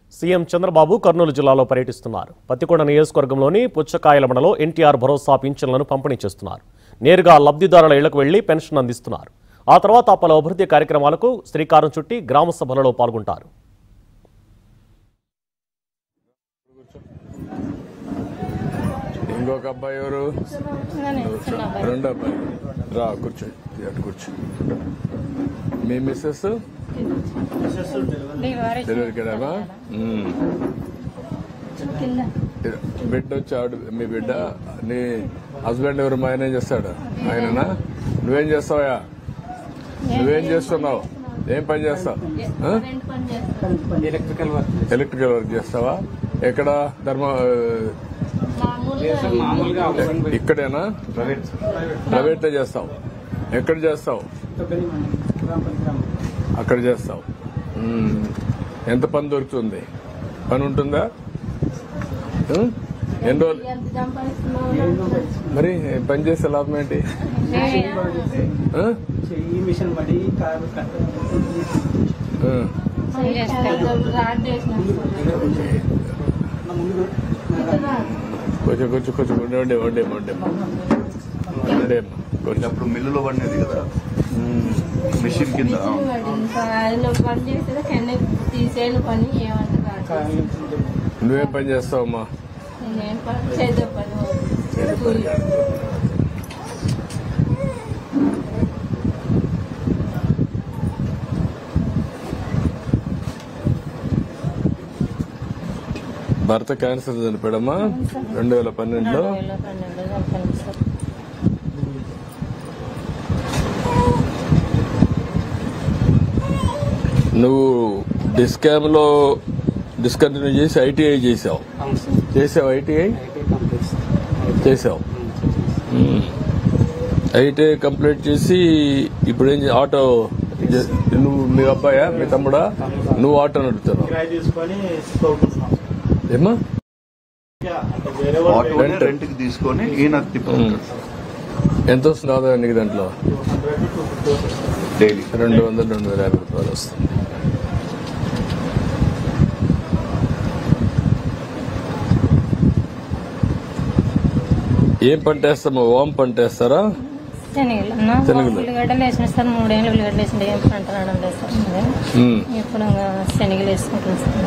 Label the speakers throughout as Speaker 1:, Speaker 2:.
Speaker 1: CM Chandrababu Kurnool జిల్లాలో పర్యటిస్తున్నారు పత్తికొండ నియోజకవర్గంలోని పుచ్చకాయలమడలో ఎన్టీఆర్ భరోసా పింఛన్లను పంపిణీ చేస్తున్నారు నేరుగా లబ్ధిదారుల ఇళ్లకు వెళ్లి పెన్షన్ అందిస్తున్నారు ఆ తర్వాత పలు అభివృద్ధి కార్యక్రమాలకు శ్రీకారం చుట్టి గ్రామ సభలలో పాల్గొంటారు
Speaker 2: ఇంకొక అబ్బాయి ఎవరు రెండు అబ్బాయి రా కూర్చో అటు కూర్చో మీ మిస్సెస్ డెలివరీ కదామా బిడ్డ వచ్చి ఆవిడ మీ బిడ్డ నీ హస్బెండ్ ఎవరు మా ఆయన ఏం చేస్తాడు ఆయననా నువ్వేం చేస్తావా నువ్వేం చేస్తున్నావు ఏం పని చేస్తావు ఆ?
Speaker 3: ఎలక్ట్రికల్ వర్క్
Speaker 2: ఎలక్ట్రికల్ వర్క్ చేస్తావా ఎక్కడ ధర్మ
Speaker 3: మామూలుగా
Speaker 2: ఇక్కడేనా ప్రైవేట్ లో చేస్తావు ఎక్కడ చేస్తావు అక్కడ చేస్తావు మ్మ్. ఎంత పని దొరుకుతుంది పని ఉంటుందా ఉం? ఎన్ని రోజులు మరి పని చేసే లాభం ఏంటి ఆ?
Speaker 3: ఈ మిషన్ బట్టి కారు
Speaker 2: ఆ. కొంచెం కొంచెం కొంచెం ఉండే ఉండే ఉండే ఉండే ఉండే కొంచెం
Speaker 4: అప్పుడు మిల్లులో పడినది కదా మిషన్ కింద
Speaker 5: ఆయన పని చేసేది కెన్నె తీసేను పని ఏమంటే కాదు
Speaker 2: నువ్వేం పని చేస్తావమ్మా
Speaker 5: నేను పని చేసే పని కూలి.
Speaker 2: భర్త క్యాన్సర్ చనిపోయాడమ్మా రెండు వేల పన్నెండులో
Speaker 5: వేల పన్నెండు చంపాను సార్.
Speaker 2: నువ్వు డిస్కామ్ లో డిస్కంటిన్యూ చేసి ఐటీఐ చేసావు
Speaker 3: అవును సార్
Speaker 2: చేసావు ఐటీఐ
Speaker 3: ఐటీ కంప్లీట్స్
Speaker 2: చేసావు ఐటీఐ కంప్లీట్ చేసి ఇప్పుడు ఏం చే- ఆటో చే- నువ్వు మీ అబ్బాయా మీ తమ్ముడా నువ్వు ఆటో నడుపుతున్నావు
Speaker 6: కిరాయి తీసుకొని తోలుకుంటున్నాం
Speaker 2: ఏమా
Speaker 6: అంటే వేరే వాళ్ళు
Speaker 4: ఆటోనే
Speaker 2: Rent.
Speaker 4: రెంట్ కి తీసుకొని ఈయన తిప్పుకుంటాడు
Speaker 2: ఎంత వస్తుంది ఆదాయం నీకు దాంట్లో
Speaker 6: హండ్రెడ్ టు ఫిఫ్టీ వస్తుంది
Speaker 4: డైలీ
Speaker 2: రెండు వందలు రెండు వేల యాభై రూపాయలు వస్తుంది ఏం పంట వేస్తామో ఓం పంట వేస్తారా
Speaker 5: శనగలు అన్న
Speaker 2: శనగలు.
Speaker 5: ఉల్లిగడ్డలు వేసిన సార్ మూడేళ్ళు ఉల్లిగడ్డలు వేసిన ఏం పంట రావడం లేదు సార్ మరి.
Speaker 2: ఉమ్.
Speaker 5: ఇప్పుడు ఇంకా శనగలు వేసుకుంటాం సార్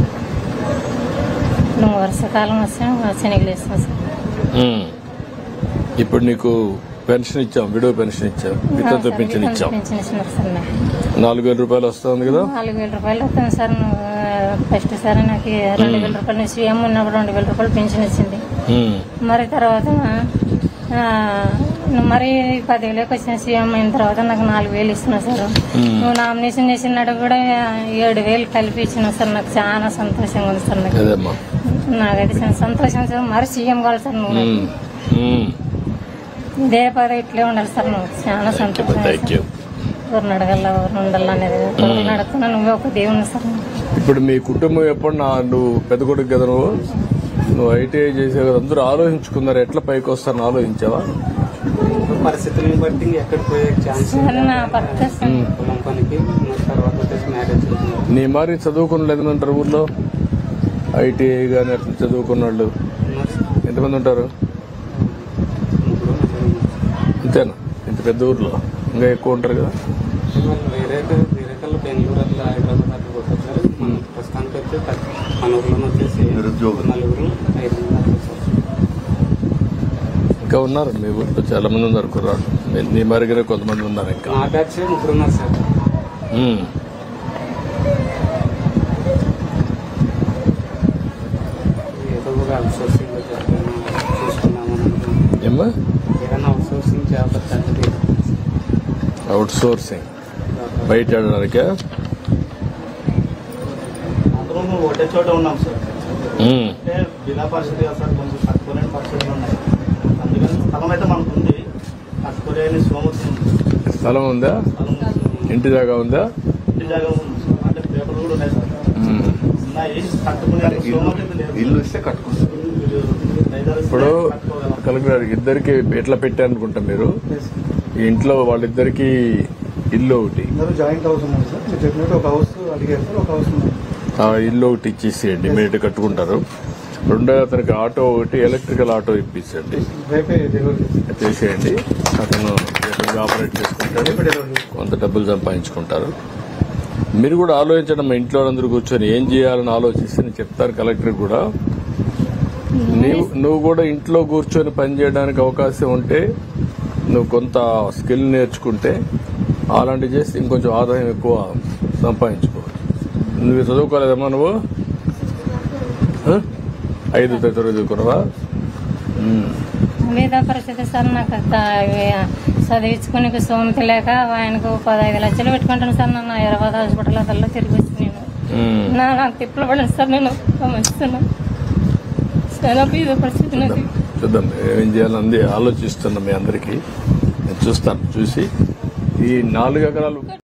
Speaker 5: ఇప్పుడు వర్షాకాలం వస్తే ఇంకా శనగలు వేస్తాం సార్
Speaker 2: ఉమ్. ఇప్పుడు నీకు పెన్షన్ ఇచ్చాం విడో పెన్షన్ ఇచ్చాం వితంతు పెన్షన్ ఇచ్చాం
Speaker 5: పెన్షన్ ఇస్తున్నారు సార్ నాకు
Speaker 2: నాలుగు వేల రూపాయలు వస్తుంది కదా
Speaker 5: నాలుగు వేల రూపాయలు వస్తుంది సార్ నువ్వు, ఫస్ట్ సార్ నాకు రెండు వేల రూపాయలు నుంచి సీఎం ఉన్నప్పుడు రెండు వేల రూపాయలు పెన్షన్ ఇచ్చింది
Speaker 2: ఉమ్.
Speaker 5: మరి తర్వాత ఆ, మరి పదివేలకు వచ్చిన సీఎం అయిన తర్వాత నాకు నాలుగు వేలు ఇస్తున్నా సార్ నువ్వు నామినేషన్ చేసినాడు కూడా ఏడు వేలు కలిపి ఇచ్చిన సార్ నాకు చాలా సంతోషంగా ఉంది సార్ నాకు
Speaker 2: అదేమ్మా
Speaker 5: నాకైతే చాలా సంతోషం సార్ మరి సీఎం కావాలి సార్ నువ్వు
Speaker 2: ఉమ్. ఉమ్.
Speaker 5: ఇదే పద ఇట్లే ఉండాలి సార్ నువ్వు చాలా సంతోషం
Speaker 2: థ్యాంక్ యూ
Speaker 5: ఎవరిని అడగల ఎవరిని ఉండాలి అనేది ఎవరిని అడుగుతున్నా నువ్వే ఒక దేవుని సార్
Speaker 2: ఇప్పుడు మీ కుటుంబం ఎప్పుడు నా నువ్వు పెద్ద కొడుకు కదా నువ్వు నువ్వు ఐటీఐ చేసే కదా అందరూ ఆలోచించుకున్నారు ఎట్లా పైకి వస్తారని ఆలోచించావా
Speaker 3: పరిస్థితులను బట్టి ఇంక ఎక్కడ పోయే ఛాన్స్
Speaker 5: సార్ నా భర్త సార్
Speaker 3: పొలం పనికి మరి తర్వాత వచ్చేసి మ్యారేజ్
Speaker 2: నీ మరి చదువుకున్న అంటారు ఊర్లో ఐటీఐ కానీ అట్లా చదువుకున్న వాళ్ళు ఎంతమంది ఉంటారు
Speaker 3: ముగ్గురు నలుగురు.
Speaker 2: అంతేనా ఇంత పెద్ద ఊర్లో ఇంకా ఎక్కువ ఉంటారు కదా
Speaker 3: వాళ్ళు వేరే వేరే కళ్ళు బెంగళూరు అట్లా హైదరాబాద్ అట్లా కొట్టారు మన ప్రస్తుతానికి అయితే తక్కువ. మన ఊర్లో వచ్చేసి
Speaker 4: నిరుద్యోగులు.
Speaker 3: నలుగురు ఐదు మంది అట్లా సార్
Speaker 2: ఇంకా ఉన్నారు మీ ఊర్లో చాలా మంది ఉన్నారు కుర్రాడు మీ- నీ మరిగిన కొంతమంది ఉన్నారు ఇంకా
Speaker 3: నా బ్యాచ్ ముగ్గురు ఉన్నారు సార్
Speaker 2: ఉమ్.
Speaker 3: ఏదో ఒక అవుట్సోర్సింగ్ జాబ్ చూసుకున్నామని అనుకుంటున్నాను.
Speaker 2: ఏమ్మా
Speaker 3: ఏదైనా అవుట్సోర్సింగ్ జాబ్ అట్లాంటిది
Speaker 2: అవుట్ సోర్సింగ్ బయట ఆడడానికా
Speaker 6: అందరం ఒకటే చోట ఉన్నాం సార్
Speaker 2: ఉమ్.
Speaker 6: అంటే జిల్లా పరిషత్ కదా సార్ కొంచెం తక్కువలేని పరిస్థితులు ఉన్నాయి అందుకని స్థలం అయితే మనకు ఉంది తక్కువలేని సోమతి ఉంది
Speaker 2: స్థలం ఉందా
Speaker 6: స్థలం ఉంది.
Speaker 2: ఇంటి దాకా ఉందా
Speaker 6: ఇంటి జాగా ఉంది సార్. అంటే పేపర్లు కూడా ఉన్నాయి సార్
Speaker 2: ఉమ్.
Speaker 6: ఉన్నాయి కట్టుకునే
Speaker 4: ఇల్లు
Speaker 6: సోమతి లేదు
Speaker 4: ఇల్లు ఇస్తే కట్టుకుంటారు
Speaker 6: ఐదారు
Speaker 2: ఇప్పుడు
Speaker 6: కట్టుకోగలం
Speaker 2: కలెక్టర్ ఇద్దరికి ఎట్లా పెట్టారనుకుంటా మీరు ఈ ఇంట్లో వాళ్ళిద్దరికి ఇల్లు ఒకటి
Speaker 7: అందరూ జాయింట్ హౌస్ ఉన్నారు సార్ మీరు చెప్పినట్టు ఒక హౌస్ అడిగారు సార్ ఒక హౌస్ ఉంది
Speaker 2: ఆ ఇల్లు ఒకటి ఇచ్చేసేయండి మీరు కట్టుకుంటారు రెండో అతనికి ఆటో ఒకటి ఎలక్ట్రికల్ ఆటో ఇప్పించండి చేసేయండి అతను రేపు ఆపరేట్ చేసుకుంటాడు కొంత డబ్బులు సంపాదించుకుంటారు మీరు కూడా ఆలోచించండి మా ఇంట్లో అందరూ కూర్చొని ఏం చేయాలని ఆలోచిస్తే నేను చెప్తాను కలెక్టర్ కూడా నీవు నువ్వు కూడా ఇంట్లో కూర్చొని పని చేయడానికి అవకాశం ఉంటే నువ్వు కొంత స్కిల్ నేర్చుకుంటే అలాంటివి చేస్తే ఇంకొంచెం ఆదాయం ఎక్కువ సంపాదించుకోవచ్చు నువ్వు చదువుకోలేదమ్మా నువ్వు ఆ? ఐదు తరగతి చదువుకున్నావా ఉమ్.
Speaker 5: మీద పరిస్థితి సార్ నాకు అంత చదివించుకునే సోమతి లేక ఆయనకు పదహైదు లక్షలు పెట్టుకుంటాను సార్ నన్ను హైదరాబాద్ హాస్పిటల్ అదల్లో తిరిగి వచ్చి నేను
Speaker 2: ఉమ్.
Speaker 5: నా నాకు తిప్పలు పడను సార్ నేను మంచిస్తున్నా చాలా బీద పరిస్థితి నాకు
Speaker 2: చూద్దాం ఏం చేయాలని ఆలోచిస్తున్నా మీ అందరికీ నేను చూస్తాను చూసి ఈ నాలుగు ఎకరాలు